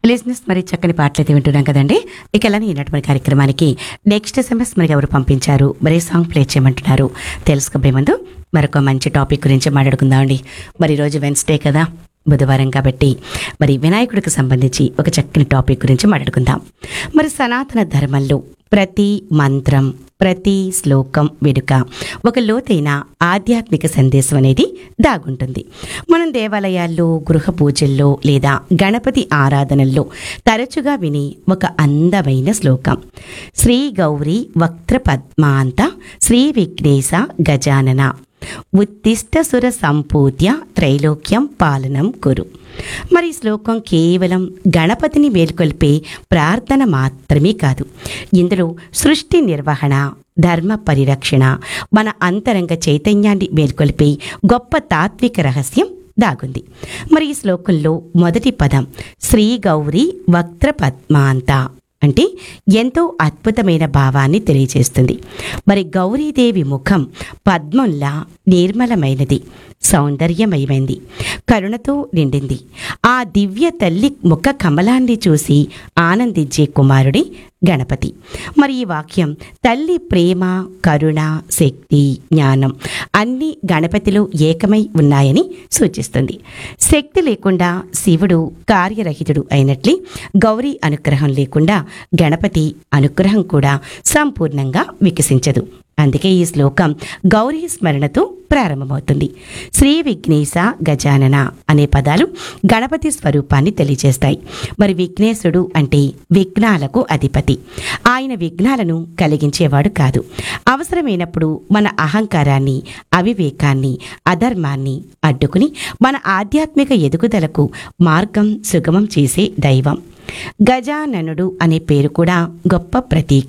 లిజినెస్ మరి చక్కని పాటలు అయితే వింటున్నాం కదండి ఇక అలానే ఈనాటి మన కార్యక్రమానికి నెక్స్ట్ ఎస్ఎంఎస్ మరి ఎవరు పంపించారు మరి సాంగ్ ప్లే చేయమంటున్నారు తెలుసుకోబోయే ముందు మరొక మంచి టాపిక్ గురించి మాట్లాడుకుందామండి మరి ఈరోజు వెన్స్డే కదా బుధవారం కాబట్టి మరి వినాయకుడికి సంబంధించి ఒక చక్కని టాపిక్ గురించి మాట్లాడుకుందాం మరి సనాతన ధర్మంలో ప్రతి మంత్రం ప్రతి శ్లోకం వెనుక ఒక లోతైన ఆధ్యాత్మిక సందేశం అనేది దాగుంటుంది మనం దేవాలయాల్లో గృహ పూజల్లో లేదా గణపతి ఆరాధనల్లో తరచుగా విని ఒక అందమైన శ్లోకం శ్రీ గౌరీ వక్త్ర పద్మాంత శ్రీ విఘ్నేశ గజానన ఉత్తిష్ట సుర సంపూత్య త్రైలోక్యం పాలనం కురు మరి ఈ శ్లోకం కేవలం గణపతిని మేల్కొల్పే ప్రార్థన మాత్రమే కాదు ఇందులో సృష్టి నిర్వహణ ధర్మ పరిరక్షణ మన అంతరంగ చైతన్యాన్ని మేల్కొల్పే గొప్ప తాత్విక రహస్యం దాగుంది మరి ఈ శ్లోకంలో మొదటి పదం శ్రీ గౌరీ వక్త్ర పద్మాంత అంటే ఎంతో అద్భుతమైన భావాన్ని తెలియజేస్తుంది మరి గౌరీదేవి ముఖం పద్మంలా నిర్మలమైనది సౌందర్యమయమైంది కరుణతో నిండింది ఆ దివ్య తల్లి ముఖ కమలాన్ని చూసి ఆనందించే కుమారుడి గణపతి మరి ఈ వాక్యం తల్లి ప్రేమ కరుణ శక్తి జ్ఞానం అన్నీ గణపతిలో ఏకమై ఉన్నాయని సూచిస్తుంది శక్తి లేకుండా శివుడు కార్యరహితుడు అయినట్లే గౌరీ అనుగ్రహం లేకుండా గణపతి అనుగ్రహం కూడా సంపూర్ణంగా వికసించదు అందుకే ఈ శ్లోకం గౌరీ స్మరణతో ప్రారంభమవుతుంది శ్రీ విఘ్నేశ గజానన అనే పదాలు గణపతి స్వరూపాన్ని తెలియజేస్తాయి మరి విఘ్నేశుడు అంటే విఘ్నాలకు అధిపతి ఆయన విఘ్నాలను కలిగించేవాడు కాదు అవసరమైనప్పుడు మన అహంకారాన్ని అవివేకాన్ని అధర్మాన్ని అడ్డుకుని మన ఆధ్యాత్మిక ఎదుగుదలకు మార్గం సుగమం చేసే దైవం గజాననుడు అనే పేరు కూడా గొప్ప ప్రతీక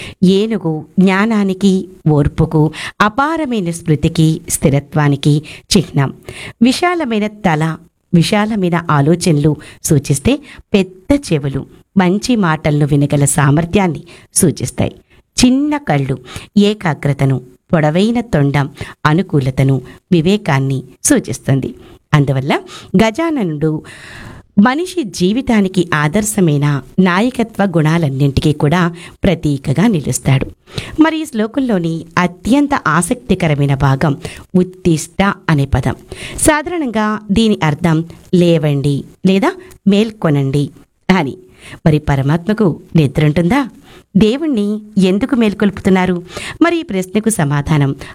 ఏనుగు జ్ఞానానికి ఓర్పుకు అపారమైన స్మృతికి స్థిరత్వానికి చిహ్నం విశాలమైన తల విశాలమైన ఆలోచనలు సూచిస్తే పెద్ద చెవులు మంచి మాటలను వినగల సామర్థ్యాన్ని సూచిస్తాయి చిన్న కళ్ళు ఏకాగ్రతను పొడవైన తొండం అనుకూలతను వివేకాన్ని సూచిస్తుంది అందువల్ల గజాననుడు మనిషి జీవితానికి ఆదర్శమైన నాయకత్వ గుణాలన్నింటికీ కూడా ప్రతీకగా నిలుస్తాడు మరి ఈ శ్లోకంలోని అత్యంత ఆసక్తికరమైన భాగం ఉత్తిష్ట అనే పదం సాధారణంగా దీని అర్థం లేవండి లేదా మేల్కొనండి అని మరి పరమాత్మకు నిద్ర ఉంటుందా దేవుణ్ణి ఎందుకు మేల్కొల్పుతున్నారు మరి ఈ ప్రశ్నకు సమాధానం